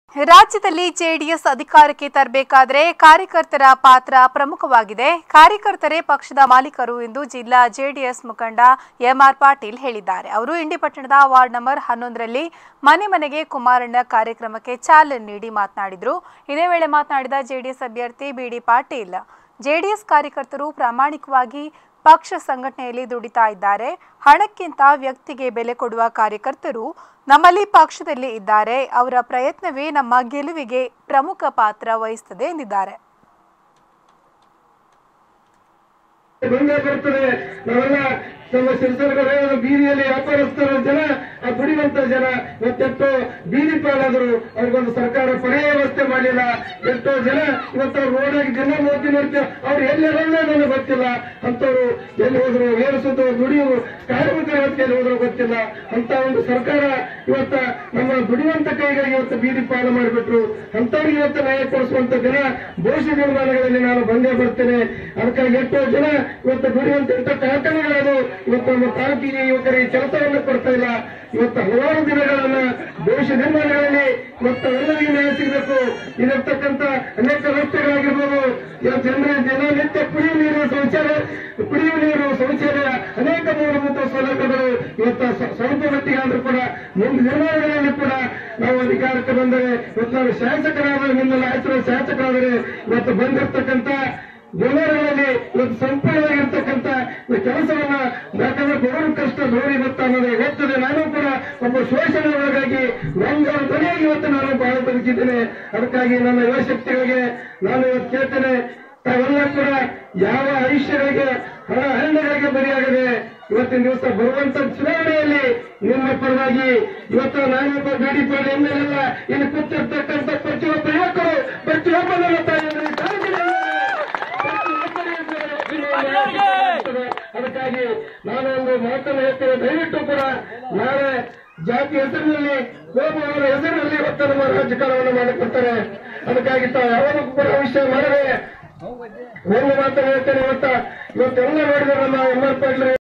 ರಾಜ್ಯದಲ್ಲಿ ಜೆಡಿಎಸ್ ಅಧಿಕಾರಕ್ಕೆ ತರಬೇಕಾದರೆ ಕಾರ್ಯಕರ್ತರ ಪಾತ್ರ ಪ್ರಮುಖವಾಗಿದೆ ಕಾರ್ಯಕರ್ತರೇ ಪಕ್ಷದ ಮಾಲೀಕರು ಎಂದು ಜಿಲ್ಲಾ ಜೆಡಿಎಸ್ ಮುಖಂಡ ಎಂಆರ್ ಪಾಟೀಲ್ ಹೇಳಿದ್ದಾರೆ ಅವರು ಇಂಡಿಪಟ್ಟಣದ ವಾರ್ಡ್ ನಂಬರ್ ಹನ್ನೊಂದರಲ್ಲಿ ಮನೆ ಮನೆಗೆ ಕುಮಾರಣ್ಣ ಕಾರ್ಯಕ್ರಮಕ್ಕೆ ಚಾಲನೆ ನೀಡಿ ಮಾತನಾಡಿದರು ಇದೇ ವೇಳೆ ಮಾತನಾಡಿದ ಜೆಡಿಎಸ್ ಅಭ್ಯರ್ಥಿ ಬಿಡಿ ಪಾಟೀಲ್ ಜೆಡಿಎಸ್ ಕಾರ್ಯಕರ್ತರು ಪ್ರಾಮಾಣಿಕವಾಗಿ ಪಕ್ಷ ಸಂಘಟನೆಯಲ್ಲಿ ದುಡಿತಾ ಇದ್ದಾರೆ ಹಣಕ್ಕಿಂತ ವ್ಯಕ್ತಿಗೆ ಬೆಲೆ ಕೊಡುವ ಕಾರ್ಯಕರ್ತರು ನಮ್ಮಲ್ಲಿ ಪಕ್ಷದಲ್ಲಿ ಇದ್ದಾರೆ ಅವರ ಪ್ರಯತ್ನವೇ ನಮ್ಮ ಗೆಲುವಿಗೆ ಪ್ರಮುಖ ಪಾತ್ರ ವಹಿಸುತ್ತದೆ ಎಂದಿದ್ದಾರೆ ಬಂದೇ ಬರ್ತದೆ ನಾವೆಲ್ಲ ನಮ್ಮ ಶಿರ್ಸರ್ಗರ ಬೀದಿಯಲ್ಲಿ ವ್ಯಾಪಾರಸ್ಥರ ಜನ ಆ ದುಡಿಯುವಂತ ಜನ ಇವತ್ತೆಷ್ಟೋ ಬೀದಿ ಪಾಲಾದರು ಅವ್ರಿಗೊಂದು ಸರ್ಕಾರ ಪರ್ಯಾಯ ವ್ಯವಸ್ಥೆ ಮಾಡಲಿಲ್ಲ ಎಷ್ಟೋ ಜನ ಇವತ್ತು ರೋಡಾಗಿ ಜನ ಮೋದಿ ನೋಡ್ತೀವಿ ಅವ್ರು ಎಲ್ಲೆಲ್ಲ ನನಗೆ ಗೊತ್ತಿಲ್ಲ ಅಂತವ್ರು ಎಲ್ಲಿ ಹೋದ್ರು ಏರಿಸೋದು ದುಡಿಯುವುದು ಕಾರ್ಮಿಕರ ಎಲ್ಲಿ ಹೋದ್ರು ಗೊತ್ತಿಲ್ಲ ಅಂತ ಒಂದು ಸರ್ಕಾರ ಇವತ್ತ ನಮ್ಮ ದುಡಿಯುವಂತ ಕೈಗಳಿಗೆ ಇವತ್ತು ಬೀದಿ ಪಾಲು ಮಾಡಿಬಿಟ್ರು ಅಂತವ್ರಿಗೆ ಇವತ್ತು ನ್ಯಾಯ ಕೊಡಿಸುವಂತ ದಿನ ಭವಿಷ್ಯ ನಿರ್ಮಾಣಗಳಲ್ಲಿ ನಾನು ಬಂದೇ ಬರ್ತೇನೆ ಅದಕ್ಕಾಗಿ ಎಷ್ಟೋ ಜನ ಇವತ್ತು ದುಡಿಯುವಂತ ಇಂಥ ಕಾರ್ಖಾನೆಗಳದು ಇವತ್ತು ನಮ್ಮ ತಾಲೂಕಿಗೆ ಯುವಕರಿಗೆ ಕೆಲಸವನ್ನು ಕೊಡ್ತಾ ಇಲ್ಲ ಇವತ್ತು ಹಲವಾರು ದಿನಗಳನ್ನ ಭವಿಷ್ಯ ನಿರ್ಮಾಣಗಳಲ್ಲಿ ಇವತ್ತು ಎಲ್ಲರಿಗೂ ನ್ಯಾಯ ಸಿಗಬೇಕು ಇಲ್ಲಿರ್ತಕ್ಕಂಥ ಅನೇಕ ರಸ್ತೆಗಳಾಗಿರ್ಬೋದು ಇವತ್ತು ಜನರ ದಿನನಿತ್ಯ ಕುಡಿಯುವ ನೀರು ಶೌಚಾಲಯ ಕುಡಿಯುವ ನೀರು ಶೌಚಾಲಯ ಅನೇಕ ಮೂಲಭೂತ ಸೌಲಭ್ಯಗಳು ಇವತ್ತು ಸ್ವ- ಸ್ವಲ್ಪ ಮಟ್ಟಿಗೆ ಆದ್ರೂ ಕೂಡ ಮುಂದೆ ನಿರ್ಮಾಣಗಳಲ್ಲಿ ಕೂಡ ನಾವು ಅಧಿಕಾರಕ್ಕೆ ಬಂದರೆ ಇವತ್ತು ನಾವು ಶಾಸಕರಾದ ನಿನ್ನೆಲ್ಲ ಆಯ್ತು ಶಾಸಕರಾದರೆ ಇವತ್ತು ಬಂದಿರತಕ್ಕಂಥ ಜನರುಗಳಲ್ಲಿ ಇವತ್ತು ಸಂಪೂರ್ಣವಾಗಿರ್ತಕ್ಕಂಥ ಈ ಕೆಲಸವನ್ನ ಯಾಕಂದ್ರೆ ಬಡವರ ಕಷ್ಟ ನೋಡಿ ಗೊತ್ತಾ ನನಗೆ ಗೊತ್ತದೆ ನಾನು ಕೂಡ ಒಬ್ಬ ಶೋಷಣೆ ಒಳಗಾಗಿ ನನ್ನ ಧ್ವನಿಯಾಗಿ ಇವತ್ತು ನಾನು ಬಹಳ ಬದುಕಿದ್ದೇನೆ ಅದಕ್ಕಾಗಿ ನನ್ನ ಯುವಶಕ್ತಿಗಳಿಗೆ ನಾನು ಇವತ್ತು ಕೇಳ್ತೇನೆ ತಾವೆಲ್ಲ ಕೂಡ ಯಾವ ಆಯುಷ್ಯಗಳಿಗೆ ಹಣ ಹಣ್ಣಗಳಿಗೆ ಬಲಿಯಾಗದೆ ಇವತ್ತಿನ ದಿವಸ ಬರುವಂತ ಚುನಾವಣೆಯಲ್ಲಿ ನಿಮ್ಮ ಪರವಾಗಿ ಇವತ್ತು ನಾನೊಬ್ಬ ಬಿಡಿಪಾಡಿ ಎಂದೆಲ್ಲ ಇಲ್ಲಿ ಕೂತಿರ್ತಕ್ಕಂಥ ಪ್ರತಿಯೊಬ್ಬ ಯುವಕರು ಪ್ರತಿಯೊಬ್ಬ ನನ್ನ ತಾಯಿಯಂದ್ರೆ ಅದಕ್ಕಾಗಿ ನಾನು ಒಂದು ಮಾತನ್ನು ಹೇಳ್ತೇನೆ ದಯವಿಟ್ಟು ಕೂಡ ನಾಳೆ ಜಾತಿ ಹೆಸರಿನಲ್ಲಿ ಕೋಮುವಾದ ಹೆಸರಿನಲ್ಲಿ ಇವತ್ತು ನಮ್ಮ ರಾಜಕಾರಣವನ್ನು ಮಾಡಿಕೊಡ್ತಾರೆ ಅದಕ್ಕಾಗಿ ತಾವು ಯಾವಾಗ ಕೂಡ ವಿಷಯ ಮಾಡದೆ ಒಂದು ಮಾತನ್ನು ಹೇಳ್ತೇನೆ ಇವತ್ತ ಇವತ್ತೆಲ್ಲ ನೋಡಿದ್ರೆ ನಮ್ಮ ಎಂ ಆರ್ ಪಾಟೀಲ್